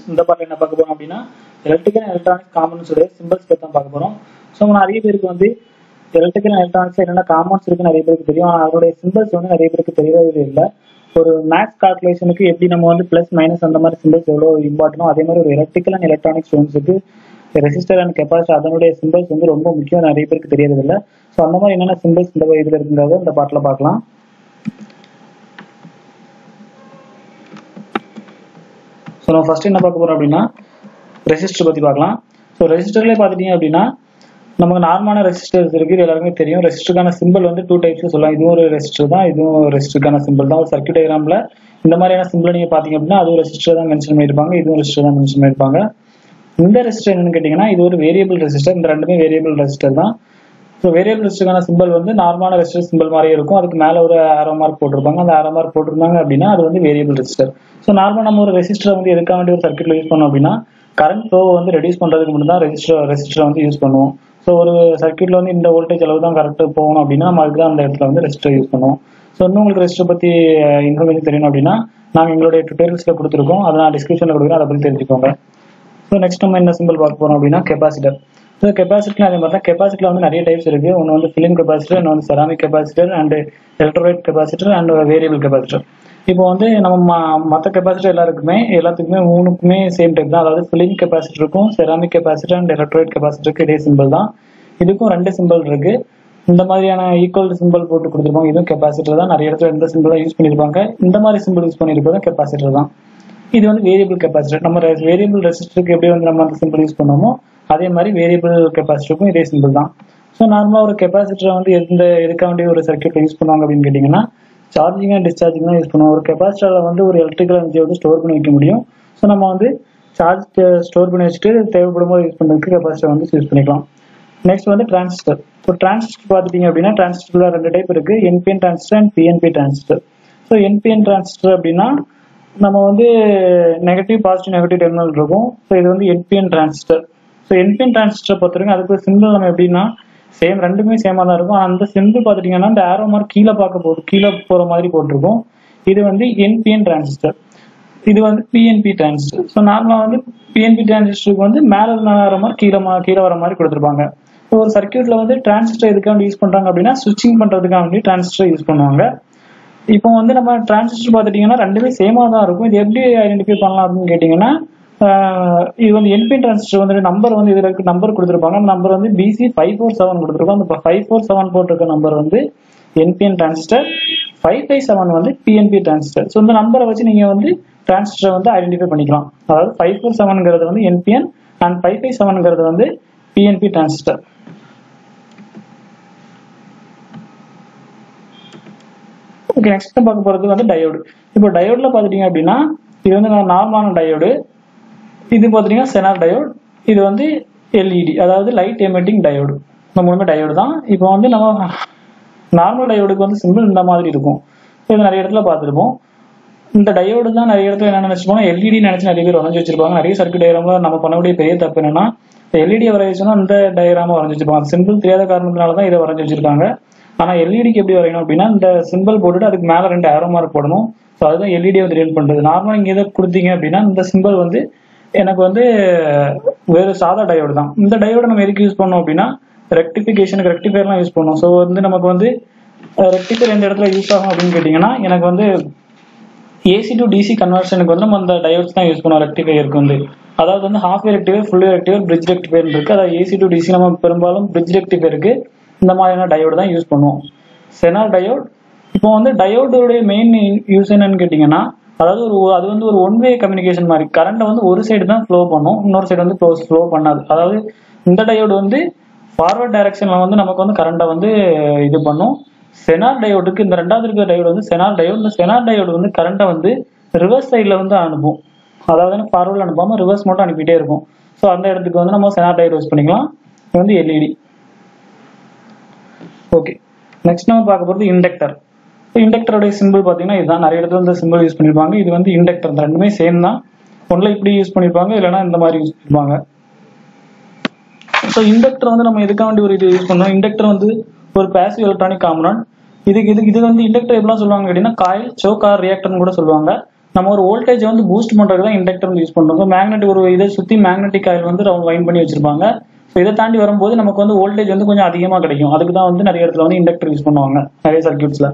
இந்த பாட்டில் என்ன பார்க்க போறோம் அப்படின்னா எலக்ட்ரிக்கல் எலக்ட்ரானிக் காம்பனன்ஸ் உடைய சிம்பிள்ஸ் பற்றி தான் பார்க்க போறோம் ஸோ நிறைய பேருக்கு வந்து எலக்ட்ரிக்கல் எலக்ட்ரானிக்ஸ் என்னென்ன காம்பவுண்ட்ஸ் இருக்கு நிறைய பேருக்கு தெரியும் ஆனால் அதோடைய சிம்பிள்ஸ் வந்து நிறைய பேருக்கு தெரியவே இல்லை ஒரு மேத்ஸ் கால்குலேஷனுக்கு எப்படி நம்ம வந்து பிளஸ் மைனஸ் அந்த மாதிரி சிம்பிள்ஸ் எவ்வளோ இம்பார்ட்டனோ அதே மாதிரி ஒரு எலக்ட்ரிக்கல் அண்ட் எலக்ட்ரானிக் ஸ்டூடெண்ட்ஸுக்கு ரெசிஸ்டர் அண்ட் கெப்பாசிட்டர் அதனுடைய சிம்பிள்ஸ் வந்து ரொம்ப முக்கியம் நிறைய பேருக்கு தெரியறது இல்லை ஸோ அந்த மாதிரி என்னென்ன சிம்பிள்ஸ் இந்த இதில் இருக்குங்கிறத இந்த பாட்டில் பார்க்கலாம் ஸோ நம்ம ஃபர்ஸ்ட் என்ன பார்க்க போறோம் அப்படின்னா ரெசிஸ்டர் பற்றி பார்க்கலாம் ஸோ ரெசிஸ்டர்லேயே பார்த்துட்டீங்க அப்படின்னா நமக்கு நார்மலான ரெசிஸ்டர்ஸ் இருக்கு இது எல்லாருமே தெரியும் ரெசிஸ்டருக்கான சிம்பிள் வந்து டூ டைப்ஸ் சொல்லலாம் இதுவும் ஒரு ரெசிஸ்டர் தான் இதுவும் ரெசிஸ்டருக்கான சிம்பிள் தான் ஒரு சர்க்கியூட் டயக்ராம்ல இந்த மாதிரியான சிம்பிள் நீங்க பாத்தீங்க அப்படின்னா அதுவும் ரெசிஸ்டர் தான் மென்ஷன் பண்ணியிருப்பாங்க இதுவும் ரெசிஸ்டர் தான் மென்ஷன் பண்ணியிருப்பாங்க இந்த ரெசிஸ்டர் என்னன்னு கேட்டீங்கன்னா இது ஒரு வேரியபிள் ரெசிஸ்டர் இந்த ரெண்டுமே வேரியபிள் ரெசிஸ்டர் தான் ஸோ வேரியபிள் ரெசிஸ்டருக்கான சிம்பிள் வந்து நார்மலான ரெசிஸ்டர் சிம்பிள் மாதிரியே இருக்கும் அதுக்கு மேல ஒரு ஆரோ மார்க் போட்டிருப்பாங்க அந்த ஆரோ மார்க் போட்டிருந்தாங்க அப்படின்னா அது வந்து வேரியபிள் ரெசிஸ்டர் ஸோ நார்மலாக நம்ம ஒரு ரெசிஸ்டரை வந்து எதுக்காக வேண்டிய ஒரு சர்க்கியூட்ல யூஸ் பண்ணோம் அப்படின்னா கரண்ட் ஃப்ளோ வந்து ரெடியூஸ் பண்றதுக்கு மட்டும் தான் ரெசிஸ்டர் ரெசிஸ்டரை வந்து யூஸ் பண்ணுவோம் ஸோ ஒரு சர்க்கியூட்ல வந்து இந்த வோல்டேஜ் அளவு தான் கரெக்டாக போகணும் அப்படின்னா நம்ம அதுக்கு தான் அந்த இடத்துல வந்து ரெசிஸ்டர் யூஸ் பண்ணுவோம் ஸோ இன்னும் உங்களுக்கு ரெசிஸ்டர் பத்தி இன்ஃபர்மேஷன் தெரியணும் அப்படின்னா நாங்கள் எங்களுடைய டுட்டோரியல்ஸ்ல கொடுத்துருக்கோம் அதை நான் டிஸ்கிரிப்ஷன்ல கொடுக்குறேன் அதை பத்தி தெரிஞ்சுக்கோங்க ஸோ நெக்ஸ்ட் நம்ம என்ன சிம்பிள் பார்க்க போறோம் அப்படின்னா கெப்பாசிட்டர் ஸோ கெப்பாசிட்டியில் அதே மாதிரி தான் கெப்பாசிட்டியில் வந்து நிறைய டைப்ஸ் இருக்கு ஒன்று வந்து ஃபிலிம் கெப்பாசிட்டர் இன்னொன்று வந்து ceramic capacitor and electrolyte capacitor and variable capacitor இப்போ வந்து நம்ம மற்ற கெப்பாசிட்டர் எல்லாருக்குமே எல்லாத்துக்குமே மூணுக்குமே சேம் டைப் தான் அதாவது ஃபிலிம் கெப்பாசிட்டருக்கும் செராமிக் கெப்பாசிட்டர் அண்ட் எலக்ட்ரோலைட் கெப்பாசிட்டருக்கு இதே சிம்பிள் தான் இதுக்கும் ரெண்டு சிம்பிள் இருக்கு இந்த மாதிரியான ஈக்குவல் சிம்பிள் போட்டு கொடுத்துருப்பாங்க இதுவும் கெப்பாசிட்டர் தான் நிறைய இடத்துல இந்த சிம்பிள் தான் யூஸ் பண்ணியிருப்பாங்க இந்த மாதிரி சிம்பிள் யூஸ் பண்ணியிருப்பதும் கெப்பாசிட்டர் தான் இது வந்து வேரியபிள் கெப்பாசிட்டர் நம்ம வேரியபிள் ரெசிஸ்டருக்கு எப்படி வந்து நம்ம அந்த சிம்பிள் யூஸ் பண்ணோமோ அதே மாதிரி வேரியபிள் கெப்பாசிட்டருக்கும் இதே சிம்பிள் தான் ஸோ நார்மலாக ஒரு கெப்பாசிட்டரை வந்து எந்த எதுக்காக வேண்டிய ஒரு சர்க்கியூட்ல யூஸ் பண்ணுவாங்க அப்படின்னு கேட்டிங்கன்னா சார்ஜிங் அண்ட் டிஸ்சார்ஜிங் தான் யூஸ் பண்ணுவோம் ஒரு கெப்பாசிட்டரில் வந்து ஒரு எலக்ட்ரிக்கல் எனர்ஜி வந்து ஸ்டோர் பண்ணி வைக்க முடியும் ஸோ நம்ம வந்து சார்ஜ் ஸ்டோர் பண்ணி வச்சுட்டு தேவைப்படும் போது யூஸ் பண்ணுறதுக்கு கெப்பாசிட்டர் வந்து யூஸ் பண்ணிக்கலாம் நெக்ஸ்ட் வந்து டிரான்சிஸ்டர் இப்போ டிரான்சிஸ்டர் பார்த்துட்டீங்க அப்படின்னா டிரான்சிஸ்டர்ல ரெண்டு டைப் இருக்கு NPN transistor and PNP transistor so NPN transistor அப்படின்னா நம்ம வந்து நெகட்டிவ் பாசிட்டிவ் நெகட்டிவ் டெர்மினல் இருக்கும் ஸோ இது வந்து NPN transistor so NPN transistor பொறுத்தவரைக்கும் அதுக்கு சிம்பிள் நம்ம எப்படின்னா சேம் ரெண்டுமே சேமா தான் இருக்கும் ஆனால் அந்த சிம்பிள் பார்த்துட்டீங்கன்னா இந்த ஆரோ மார்க் கீழே பார்க்க போகுது கீழே போகிற மாதிரி போட்டிருக்கும் இது வந்து என்பிஎன் டிரான்சிஸ்டர் இது வந்து பிஎன்பி டிரான்சிஸ்டர் ஸோ நார்மலாக வந்து பிஎன்பி டிரான்சிஸ்டருக்கு வந்து மேலே வர மாதிரி கீழே கீழே வர மாதிரி கொடுத்துருப்பாங்க ஒரு சர்க்கியூட்ல வந்து டிரான்சிஸ்டர் எதுக்காக யூஸ் பண்றாங்க அப்படின்னா சுவிட்சிங் பண்றதுக்காக வேண்டி டிரான்சிஸ்டர் யூஸ் பண்ணுவாங்க இப்போ வந்து நம்ம டிரான்சிஸ்டர் பார்த்துட்டீங்கன்னா ரெண்டுமே சேமா தான் இருக்கும் இது எப்படி ஐடென்டிஃபை பண்ணலாம் அப்படின்னு கேட்டீங்கன்னா இது வந்து என்பிஎன் டிரான்சிஸ்டர் வந்து நம்பர் வந்து இதுல இருக்கு நம்பர் கொடுத்துருப்பாங்க அந்த நம்பர் வந்து பிசி ஃபைவ் ஃபோர் செவன் கொடுத்துருக்கோம் அந்த ஃபைவ் ஃபோர் செவன் போட்டிருக்க நம்பர் வந்து NPN transistor five five seven வந்து பிஎன்பி டிரான்சிஸ்டர் ஸோ இந்த நம்பரை வச்சு நீங்க வந்து டிரான்சிஸ்டரை வந்து ஐடென்டிஃபை பண்ணிக்கலாம் அதாவது ஃபைவ் ஃபோர் செவன்ங்கிறது வந்து என்பிஎன் அண்ட் ஃபைவ் ஃபைவ் செவன்ங்கிறது வந்து பிஎன்பி டிரான்சிஸ்டர் ஓகே நெக்ஸ்ட் பார்க்க போறது வந்து டயோடு இப்போ டயோட்ல பாத்துட்டீங்க அப்படின்னா இது வந்து நார்மலான டயோடு இது பாத்தீங்கன்னா செனார் டயோடு இது வந்து எல்இடி அதாவது லைட் எமிட்டிங் டயோடு இந்த மூணுமே டயோடு தான் இப்போ வந்து நம்ம நார்மல் டயோடுக்கு வந்து சிம்பிள் இந்த மாதிரி இருக்கும் இது நிறைய இடத்துல பார்த்துருப்போம் இந்த டயோடு தான் நிறைய இடத்துல என்ன நினைச்சிருப்பாங்க எல்இடி நினைச்சு நிறைய பேர் வரைஞ்சி வச்சிருப்பாங்க நிறைய சர்க்கியூட் டயக்ராம்ல நம்ம பண்ணக்கூடிய பெரிய தப்பு என்னன்னா எல்இடி வரைஞ்சோன்னா இந்த டயக்ராம வரைஞ்சி வச்சிருப்பாங்க சிம்பிள் தெரியாத காரணத்தினால தான் இதை வரைஞ்சி வச்சிருக்காங்க ஆனா எல்இடிக்கு எப்படி வரையணும் அப்படின்னா இந்த சிம்பிள் போட்டுட்டு அதுக்கு மேல ரெண்டு ஆரோ மார்க் போடணும் ஸோ அதுதான் எல்இடி வந்து ரீட் பண்றது நார்மலா நீங்க எதை கொடுத்தீங்க அப்படின்னா இந்த சிம்பிள் வந்து எனக்கு வந்து வேறு சாதா டயோடு தான் இந்த டயோடு நம்ம எதுக்கு யூஸ் பண்ணோம் அப்படின்னா ரெக்டிஃபிகேஷனுக்கு ரெக்டிஃபயர்லாம் யூஸ் பண்ணோம் ஸோ வந்து நமக்கு வந்து ரெக்டிஃபயர் எந்த இடத்துல யூஸ் ஆகும் அப்படின்னு கேட்டிங்கன்னா எனக்கு வந்து ஏசி டு டிசி கன்வர்ஷனுக்கு வந்து நம்ம அந்த டயோட்ஸ் தான் யூஸ் பண்ணுவோம் ரெக்டிஃபயருக்கு வந்து அதாவது வந்து half wave rectifier full rectifier bridge rectifier இருக்கு அதாவது ஏசி டு டிசி நம்ம பெரும்பாலும் பிரிட்ஜ் ரெக்டிஃபயருக்கு இந்த மாதிரியான டயோடு தான் யூஸ் பண்ணுவோம் செனார் டயோட் இப்போ வந்து டயோடோடைய மெயின் யூஸ் என்னன்னு கேட்டிங்கன்னா அதாவது ஒரு அது வந்து ஒரு ஒன் வே கம்யூனிகேஷன் மாதிரி கரண்ட்டை வந்து ஒரு சைடு தான் ஃப்ளோ பண்ணும் இன்னொரு சைடு வந்து ஃப்ளோ பண்ணாது அதாவது இந்த டயோடு வந்து ஃபார்வர்ட் டைரக்ஷன்ல வந்து நமக்கு வந்து கரண்ட்டை வந்து இது பண்ணும் செனார் டயோடுக்கு இந்த ரெண்டாவது இருக்கிற டயோடு வந்து செனார் டயோடு இந்த செனார் டயோடு வந்து கரண்ட்டை வந்து ரிவர்ஸ் சைடில் வந்து அனுப்பும் அதாவது ஃபார்வர்டில் அனுப்பாமல் ரிவர்ஸ் மட்டும் அனுப்பிட்டே இருக்கும் ஸோ அந்த இடத்துக்கு வந்து நம்ம செனார் டயோடு யூஸ் பண்ணிக்கலாம் இது வந்து எல்இடி ஓகே நெக்ஸ்ட் நம்ம பார்க்க போகிறது இண்டக்டர் இண்டக்டரோட சிம்பிள் பார்த்தீங்கன்னா இதுதான் நிறைய இடத்துல இந்த சிம்பிள் யூஸ் பண்ணிருப்பாங்க இது வந்து இண்டக்டர் இந்த ரெண்டுமே சேம் தான் ஒன்றில் இப்படி யூஸ் பண்ணிருப்பாங்க இல்லைன்னா இந்த மாதிரி யூஸ் பண்ணிருப்பாங்க ஸோ இண்டக்டர் வந்து நம்ம எதுக்காக வேண்டி ஒரு இது யூஸ் பண்ணோம் இண்டக்டர் வந்து ஒரு பேசிவ் எலக்ட்ரானிக் காம்பனன்ட் இதுக்கு இது இது வந்து இண்டக்டர் எப்படிலாம் சொல்லுவாங்க கேட்டீங்கன்னா காயில் சோக் ஆர் ரியாக்டர்னு கூட சொல்லுவாங்க நம்ம ஒரு வோல்டேஜ் வந்து பூஸ்ட் பண்றதுக்கு தான் இண்டக்டர் வந்து யூஸ் பண்றோம் மேக்னெட் ஒரு இதை சுத்தி மேக்னெட்டிக் காயில் வந்து வைண்ட் பண்ணி வச்சிருப்பாங்க ஸோ இதை தாண்டி வரும்போது நமக்கு வந்து வோல்டேஜ் வந்து கொஞ்சம் அதிகமாக கிடைக்கும் அதுக்கு தான் வந்து நிறைய இடத்துல வந்து இண்டக்டர் யூஸ் பண்ணுவாங்க நிறைய சர்க்கியூட்ஸ்ல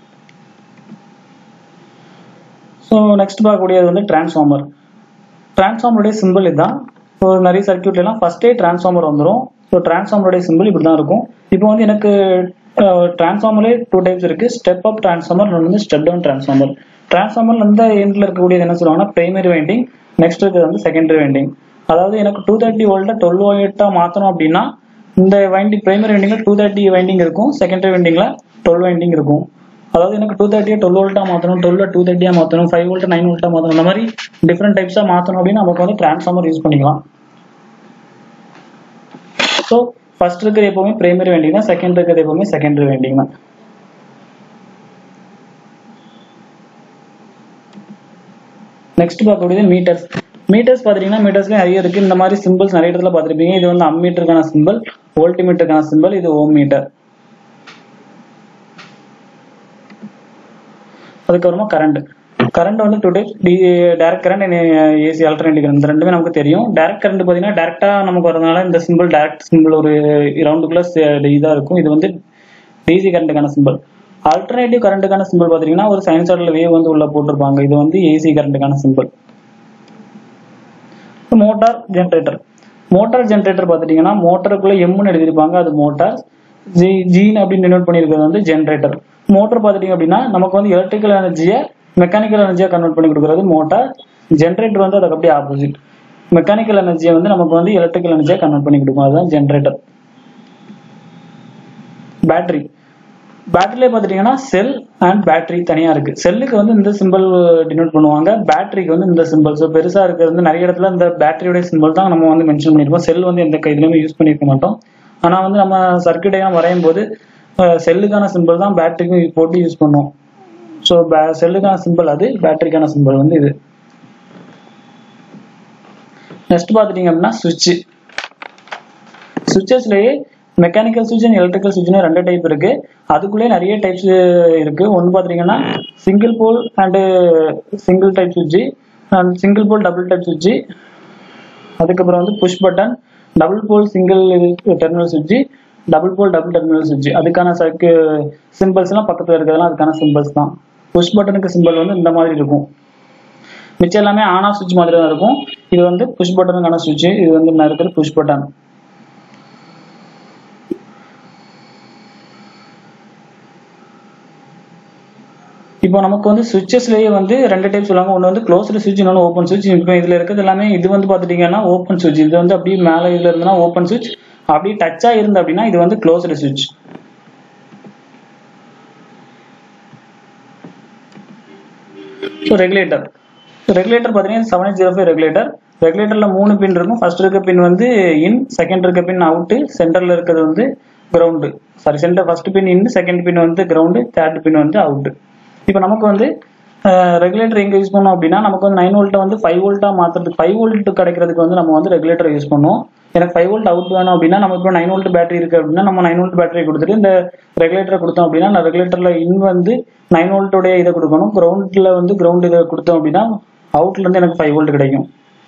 ஸோ நெக்ஸ்ட் பார்க்கக்கூடியது வந்து டிரான்ஸ்ஃபார்மர் டிரான்ஸ்ஃபார்மருடைய சிம்பிள் இதுதான் ஸோ நிறைய சர்க்கியூட்ல எல்லாம் ஃபர்ஸ்டே டிரான்ஸ்ஃபார்மர் வந்துடும் ஸோ டிரான்ஸ்ஃபார்மருடைய சிம்பிள் இப்படி தான் இருக்கும் இப்போ வந்து எனக்கு டிரான்ஸ்ஃபார்மர்லேயே டூ டைப்ஸ் இருக்கு ஸ்டெப் அப் டிரான்ஸ்ஃபார்மர் இன்னொன்று வந்து ஸ்டெப் டவுன் டிரான்ஸ்ஃபார்மர் டிரான்ஸ்ஃபார்மர் இந்த எண்ட்ல இருக்கக்கூடியது என்ன சொல்லுவாங்கன்னா பிரைமரி வைண்டிங் நெக்ஸ்ட் இருக்கிறது வந்து செகண்டரி வைண்டிங் அதாவது எனக்கு டூ தேர்ட்டி வோல்ட்டை டுவெல் வோல்ட்டா மாற்றணும் அப்படின்னா இந்த வைண்டிங் பிரைமரி வைண்டிங்ல டூ தேர்ட்டி வைண்டிங் இருக்கும் செகண்டரி வைண்டிங்ல டுவெல் வைண்டிங் இருக்கும் அதாவது எனக்கு டூ தேர்ட்டியை டுவெல் வோல்ட்டா மாற்றணும் டுவெல் டூ தேர்ட்டியா மாற்றணும் ஃபைவ் வோல்ட் நைன் வோல்ட்டா மாற்றணும் இந்த மாதிரி டிஃப்ரெண்ட் டைப்ஸாக மாற்றணும் அப்படின்னு நமக்கு வந்து டிரான்ஸ்ஃபார்மர் யூஸ் பண்ணிக்கலாம் ஸோ ஃபர்ஸ்ட் இருக்கிறது எப்பவுமே பிரைமரி வைண்டிங் தான் செகண்ட் இருக்கிறது எப்பவுமே செகண்டரி வைண்டிங் தான் நெக்ஸ்ட் பார்க்கக்கூடியது மீட்டர்ஸ் மீட்டர்ஸ் பார்த்துட்டீங்கன்னா மீட்டர்ஸ்ல நிறைய இருக்கு இந்த மாதிரி சிம்பிள்ஸ் நிறைய இடத்துல பார்த்துருப்பீங்க இது வந்து அம்மீட்டருக்கான சிம்பிள் வோல்டிமீட்டருக்கான சிம்பிள் இது ஓம் மீட்டர் அதுக்கப்புறமா கரண்ட் கரண்ட் வந்து two types D direct current AC alternative current இந்த ரெண்டுமே நமக்கு தெரியும் டேரக்ட் கரண்ட் பார்த்தீங்கன்னா டேரக்டா நமக்கு வரதுனால இந்த சிம்பிள் டேரக்ட் சிம்பிள் ஒரு ரவுண்டுக்குள்ள இதாக இருக்கும் இது வந்து டிசி கரண்ட்டுக்கான சிம்பிள் ஆல்டர்னேட்டிவ் கரண்ட்டுக்கான சிம்பிள் பார்த்தீங்கன்னா ஒரு சைனசாய்டல் வேவ் வந்து உள்ள போட்டிருப்பாங்க இது வந்து ஏசி கரண்ட்டுக்கான symbol motor generator motor generator பார்த்துட்டீங்கன்னா மோட்டருக்குள்ள எம்னு எழுதியிருப்பாங்க அது மோட்டார் ஜி ஜீன் அப்படின்னு டினோட் பண்ணியிருக்கிறது வந்து ஜென்ரேட்டர் மோட்டர் பார்த்துட்டீங்க அப்படின்னா நமக்கு வந்து எலக்ட்ரிக்கல் எனர்ஜியை மெக்கானிக்கல் எனர்ஜியாக கன்வெர்ட் பண்ணி கொடுக்குறது மோட்டார் ஜென்ரேட்டர் வந்து அதுக்கு அப்படியே ஆப்போசிட் மெக்கானிக்கல் எனர்ஜியை வந்து நமக்கு வந்து எலக்ட்ரிக்கல் எனர்ஜியாக கன்வெர்ட் பண்ணி கொடுக்கும் அதுதான் ஜென்ரேட்டர் பேட்டரி பேட்டரியில பார்த்துட்டீங்கன்னா செல் அண்ட் பேட்டரி தனியாக இருக்கு செல்லுக்கு வந்து இந்த சிம்பிள் டினோட் பண்ணுவாங்க பேட்டரிக்கு வந்து இந்த சிம்பிள் ஸோ பெருசாக இருக்கிறது வந்து நிறைய இடத்துல இந்த பேட்டரியோட சிம்பிள் தான் நம்ம வந்து மென்ஷன் பண்ணியிருக்கோம் செல் வந்து எந்த இதுலையுமே யூஸ் பண்ணியிருக்க மாட்டோம் ஆனால் வந்து நம்ம சர்க்கியூட்டையும் வரையும் போது செல்லுக்கான சிம்பிள் தான் பேட்டரிக்கும் போட்டு யூஸ் பண்ணுவோம் ஸோ செல்லுக்கான சிம்பிள் அது பேட்டரிக்கான சிம்பிள் வந்து இது நெக்ஸ்ட் பார்த்துட்டீங்க அப்படின்னா சுவிட்ச் சுவிச்சஸ்லேயே மெக்கானிக்கல் சுவிட்ச் அண்ட் எலக்ட்ரிக்கல் சுவிட்ச்னு ரெண்டு டைப் இருக்கு அதுக்குள்ளே நிறைய டைப்ஸ் இருக்கு ஒன்று பார்த்தீங்கன்னா single pole and single type சுவிட்ச் and single pole double type சுவிட்ச் அதுக்கப்புறம் வந்து புஷ் பட்டன் டபுள் போல் சிங்கிள் டெர்மினல் சுவிட்ச் டபுள் போல் டபுள் டெர்மினல் சுவிட்ச் அதுக்கான சர்க்கு சிம்பிள்ஸ் எல்லாம் பக்கத்தில் இருக்கிறதுலாம் அதுக்கான சிம்பிள்ஸ் தான் புஷ் பட்டனுக்கு சிம்பிள் வந்து இந்த மாதிரி இருக்கும் மிச்சம் எல்லாமே ஆன் ஆஃப் சுவிட்ச் மாதிரி தான் இருக்கும் இது வந்து புஷ் பட்டனுக்கான சுவிட்ச் இது வந்து என்ன இருக்குது புஷ் பட்டன் இப்போ நமக்கு வந்து சுவிச்சஸ்லேயே வந்து ரெண்டு டைப் சொல்லுவாங்க ஒன்று வந்து க்ளோஸ்டு சுவிட்ச் இன்னொன்று ஓப்பன் சுவிட்ச் இப்போ இதில் இருக்கிறது எல்லாமே இது வந்து பார்த்துட்டீங்கன்னா ஓப்பன் சுவிட்ச் இது வந்து அப்படியே மேலே இதில் இருந்ததுன்னா ஓப்பன் சுவிட்ச் அப்படியே டச்சாக இருந்து அப்படின்னா இது வந்து க்ளோஸ்டு சுவிட்ச் ஸோ ரெகுலேட்டர் ரெகுலேட்டர் பார்த்தீங்கன்னா seven eight zero five regulator ரெகுலேட்டரில் மூணு பின் இருக்கும் ஃபர்ஸ்ட் இருக்க பின் வந்து இன் செகண்ட் இருக்க பின் அவுட்டு சென்டரில் இருக்கிறது வந்து ground sorry center first pin in second pin வந்து கிரவுண்டு தேர்ட் பின் வந்து அவுட்டு இப்போ நமக்கு வந்து ரெகுலேட்டர் எங்கே யூஸ் பண்ணோம் அப்படின்னா நமக்கு வந்து நைன் வோல்ட்டை வந்து ஃபைவ் வோல்ட்டாக மாற்றுறதுக்கு ஃபைவ் வோல்ட் கிடைக்கிறதுக்கு வந்து நம்ம வந்து ரெகுலேட்டர் யூஸ் பண்ணுவோம் எனக்கு ஃபைவ் வோல்ட் அவுட் வேணும் அப்படின்னா நம்ம இப்போ நைன் வோல்ட் பேட்டரி இருக்கு அப்படின்னா நம்ம நைன் வோல்ட் பேட்டரி கொடுத்துட்டு இந்த ரெகுலேட்டரை கொடுத்தோம் அப்படின்னா நான் ரெகுலேட்டரில் இன் வந்து நைன் வோல்ட்டோடைய இதை கொடுக்கணும் கிரவுண்டில் வந்து கிரவுண்ட் இதை கொடுத்தோம் அப்படின்னா அவுட்ல இருந்து எனக்கு ஃபைவ் வோல்ட் கிடைக்கும்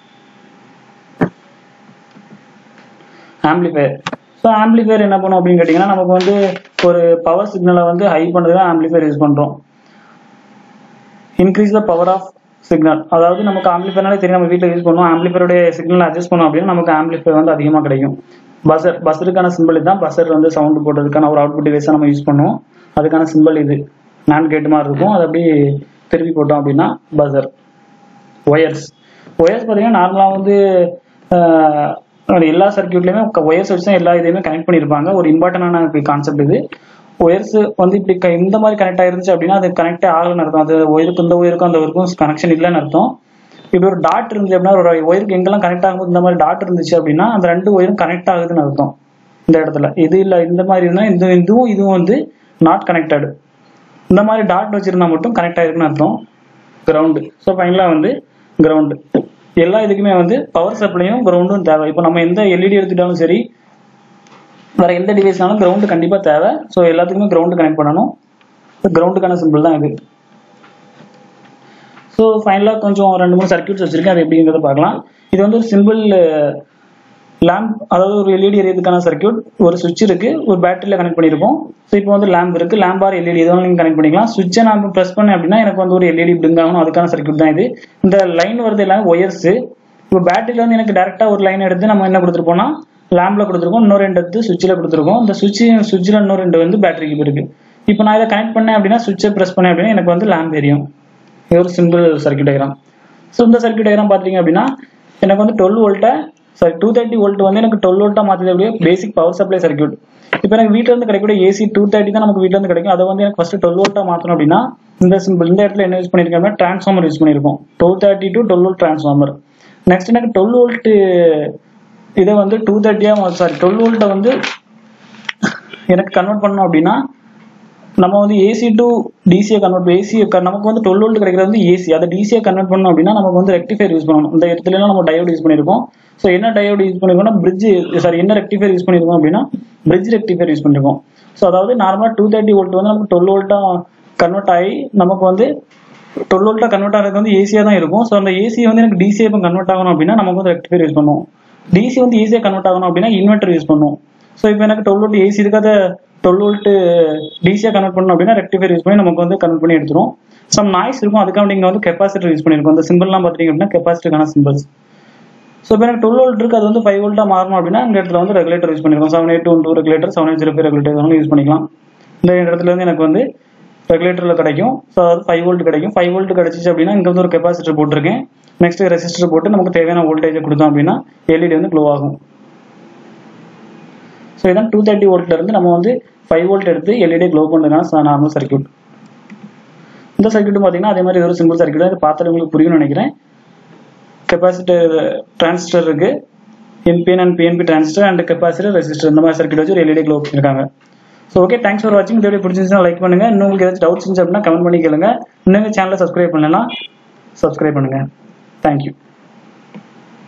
ஆம்பிளிஃபயர் ஸோ ஆம்பிளிஃபயர் என்ன பண்ணும் அப்படின்னு கேட்டிங்கன்னா நமக்கு வந்து ஒரு பவர் சிக்னலை வந்து ஹை பண்ணுறது தான் ஆம்பிளிஃபயர் யூஸ் பண்ணுறோம் increase the power of signal அதாவது நமக்கு ஆம்பிளிஃபயர்னாலே தெரியும் நம்ம வீட்டில் யூஸ் பண்ணுவோம் ஆம்பிளிஃபயருடைய சிக்னல் அட்ஜஸ்ட் பண்ணோம் அப்படின்னா நமக்கு ஆம்பிளிஃபயர் வந்து அதிகமாக கிடைக்கும் பஸ்ஸர் பஸ்ஸருக்கான சிம்பிள் தான் பஸ்ஸர் வந்து சவுண்ட் போடுறதுக்கான ஒரு அவுட்புட் டிவைஸாக நம்ம யூஸ் பண்ணுவோம் அதுக்கான சிம்பிள் இது நான் கேட்டு மாதிரி இருக்கும் அதை அப்படியே திருப்பி போட்டோம் அப்படின்னா பஸ்ஸர் ஒயர்ஸ் ஒயர்ஸ் பார்த்தீங்கன்னா நார்மலாக வந்து எல்லா சர்க்கியூட்லையுமே ஒயர்ஸ் வச்சு தான் எல்லா இதையுமே கனெக்ட் பண்ணியிருப்பாங்க ஒரு இம்பார்ட்டண்டான கான்செப்ட் இது ஒயர்ஸ் வந்து இப்படி இந்த மாதிரி கனெக்ட் ஆயிருந்துச்சு அப்படின்னா அது கனெக்டே ஆகலன்னு அர்த்தம் அது ஒயருக்கு இந்த ஒயருக்கும் அந்த ஒயருக்கும் கனெக்ஷன் இல்லைன்னு அர்த்தம் இப்படி ஒரு டாட் இருந்துச்சு அப்படின்னா ஒரு ஒயருக்கு எங்கெல்லாம் கனெக்ட் ஆகும்போது இந்த மாதிரி டாட் இருந்துச்சு அப்படின்னா அந்த ரெண்டு ஒயரும் கனெக்ட் ஆகுதுன்னு அர்த்தம் இந்த இடத்துல இது இல்லை இந்த மாதிரி இருந்தால் இந்த இதுவும் இதுவும் வந்து நாட் கனெக்டட் இந்த மாதிரி டாட் வச்சிருந்தா மட்டும் கனெக்ட் ஆயிருக்குன்னு அர்த்தம் கிரவுண்டு ஸோ ஃபைனலாக வந்து கிரவுண்டு எல்லா இதுக்குமே வந்து பவர் சப்ளையும் கிரவுண்டும் தேவை இப்போ நம்ம எந்த எல்இடி எடுத்துட்டாலும் சரி வேற எந்த டிவைஸ்னாலும் கிரவுண்டு கண்டிப்பாக தேவை ஸோ எல்லாத்துக்குமே கிரவுண்டு கனெக்ட் பண்ணணும் கிரவுண்டுக்கான சிம்பிள் தான் இது ஸோ ஃபைனலாக கொஞ்சம் ரெண்டு மூணு சர்க்யூட்ஸ் வச்சிருக்கேன் அது எப்படிங்கிறத பார்க்கலாம் இது வந்து ஒரு சிம்பிள் லேம்ப் அதாவது ஒரு எல்இடி எரியதுக்கான சர்க்யூட் ஒரு சுவிட்ச் இருக்கு ஒரு பேட்டரியில் கனெக்ட் பண்ணியிருக்கோம் ஸோ இப்போ வந்து லேம்ப் இருக்கு லேம்ப் ஆர் எல்இடி எதுவும் நீங்கள் கனெக்ட் பண்ணிக்கலாம் சுவிட்சை நான் ப்ரெஸ் பண்ணேன் அப்படின்னா எனக்கு வந்து ஒரு எல்இடி பிளிங்க் ஆகணும் அதுக்கான சர்க்யூட் தான் இது இந்த லைன் வருது எல்லாமே ஒயர்ஸ் இப்போ பேட்டரியில் வந்து எனக்கு டேரெக்டாக ஒரு லைன் எடுத்து நம்ம என்ன கொடுத்துருப்போம்னா லேம்ப்ல கொடுத்துருக்கோம் இன்னொரு ரெண்டு எடுத்து சுவிட்சில் கொடுத்துருக்கோம் இந்த சுவிட்ச் சுவிட்சில் இன்னொரு ரெண்டு வந்து பேட்டரிக்கு இருக்கு இப்போ நான் இதை கனெக்ட் பண்ணேன் அப்படின்னா சுவிட்சை ப்ரெஸ் பண்ணேன் அப்படின்னா எனக்கு வந்து லேம்ப் எரியும் இது ஒரு சிம்பிள் சர்க்யூட் டயக்ராம் ஸோ இந்த சர்க்யூட் டயக்ராம் பார்த்தீங்க அப்படின்னா எனக்கு வந்து டுவெல் வோல்ட்டை சாரி டூ தேர்ட்டி வோல்ட் வந்து எனக்கு டுவெல் வோல்ட்டாக மாற்றுது அப்படியே பேசிக் பவர் சப்ளை சர்க்யூட் இப்போ எனக்கு வீட்டில் இருந்து கிடைக்கக்கூடிய ஏசி டூ தேர்ட்டி தான் நமக்கு வீட்டில் இருந்து கிடைக்கும் அதை வந்து எனக்கு ஃபஸ்ட்டு டுவெல் வோல்ட்டாக மாற்றணும் அப்படின்னா இந்த சிம்பிள் இந்த இடத்துல என்ன யூஸ் பண்ணியிருக்கேன் அப்படின்னா ட்ரான்ஸ்ஃபார்மர் யூஸ் பண்ணியிருக்கோம் two thirty to twelve volt transformer next எனக்கு டுவெல் வோல்ட் இதை வந்து டூ தேர்ட்டியாக சாரி டுவெல் வோல்ட்டை வந்து எனக்கு கன்வெர்ட் பண்ணணும் அப்படின்னா நம்ம வந்து ஏசி டு டிசியை கன்வெர்ட் ஏசி நமக்கு வந்து டுவெல் வோல்ட் கிடைக்கிறது வந்து ஏசி அதை டிசியை கன்வெர்ட் பண்ணணும் அப்படின்னா நமக்கு வந்து ரெக்டிஃபைர் யூஸ் பண்ணணும் இந்த இடத்துல நம்ம டயோடு யூஸ் பண்ணியிருக்கோம் ஸோ என்ன டயோடு யூஸ் பண்ணிருக்கோம்னா பிரிட்ஜ் சாரி என்ன ரெக்டிஃபைர் யூஸ் பண்ணியிருக்கோம் அப்படின்னா பிரிட்ஜ் ரெக்டிஃபைர் யூஸ் பண்ணிருக்கோம் ஸோ அதாவது நார்மலாக டூ தேர்ட்டி வோல்ட் வந்து நமக்கு டுவெல் வோல்ட்டாக கன்வெர்ட் ஆகி நமக்கு வந்து டுவெல் வோல்ட்டாக கன்வெர்ட் ஆகிறது வந்து ஏசியாக தான் இருக்கும் ஸோ அந்த ஏசி வந்து எனக்கு டிசியை இப்போ கன்வெர்ட் ஆகணும் அப்படின்னா நமக்கு வந்து ரெக்டிஃபைர் யூஸ் பண்ணுவோம் டிசி வந்து ஈஸியாக கன்வெர்ட் ஆகணும் அப்படின்னா இன்வெர்டர் யூஸ் பண்ணுவோம் ஸோ இப்போ எனக்கு டுவெல் வோல்ட் ஏசி இருக்காத டுவெல் வோல்ட் டிசியாக கன்வெர்ட் பண்ணணும் அப்படின்னா ரெக்டிஃபைர் யூஸ் பண்ணி நமக்கு வந்து கன்வெர்ட் பண்ணி எடுத்துரும் சம் நாய்ஸ் இருக்கும் அதுக்காக நீங்கள் வந்து கெப்பாசிட்டர் யூஸ் பண்ணியிருக்கோம் அந்த சிம்பிள்லாம் பார்த்தீங்க அப்படின்னா கெப்பாசிட்டிக்கான சிம்பிள்ஸ் ஸோ இப்போ எனக்கு டுவெல் வோல்ட் இருக்கு அது வந்து ஃபைவ் வோல்ட்டாக மாறணும் அப்படின்னா இந்த இடத்துல வந்து ரெகுலேட்டர் யூஸ் பண்ணிருக்கோம் seven eight two two regulator seven eight zero five regulator use பண்ணிக்கலாம் இந்த இடத்துல இருந்து எனக்கு வந்து ரெகுலேட்டரில் கிடைக்கும் ஸோ அதாவது ஃபைவ் வோல்ட் கிடைக்கும் ஃபைவ் வோல்ட் கிடைச்சிச்சு அப்படின்னா இங்கே வந்து ஒரு கெப்பாசிட்டர் போட்டிருக்கேன் நெக்ஸ்ட் ரெசிஸ்டர் போட்டு நமக்கு தேவையான வோல்டேஜை கொடுத்தோம் அப்படின்னா எல்இடி வந்து க்ளோ ஆகும் ஸோ இதான் டூ தேர்ட்டி வோல்ட்ல இருந்து நம்ம வந்து ஃபைவ் வோல்ட் எடுத்து எல்இடி க்ளோ பண்ணுறதுக்கான நார்மல் சர்க்யூட் இந்த சர்க்யூட் பார்த்தீங்கன்னா அதே மாதிரி ஒரு சிம்பிள் சர்க்யூட் இது பார்த்தாலே உங்களுக்கு புரியும்னு நினைக்கிறேன் கெப்பாசிட்டர் டிரான்சிஸ்டர் இருக்கு NPN and PNP transistor and capacitor resistor இந்த மாதிரி சர்க்யூட் வச்சு ஒரு எல்இடி க்ளோ பண்ணிருக்காங்க ஸோ ஓகே தேங்க்ஸ் ஃபார் வாட்சிங் இந்த வீடியோ பிடிச்சிருந்துச்சுன்னா லைக் பண்ணுங்க இன்னும் உங்களுக்கு ஏதாச்சும் டவுட்ஸ் இருந்துச்சு அப்படின்னா கமெண்ட் பண்ணி கேளுங்க இன்னும் சேனலை சப்ஸ்கிரைப் பண்ணலாம் சப்ஸ்கிரைப் பண்ணுங்க தேங்க்யூ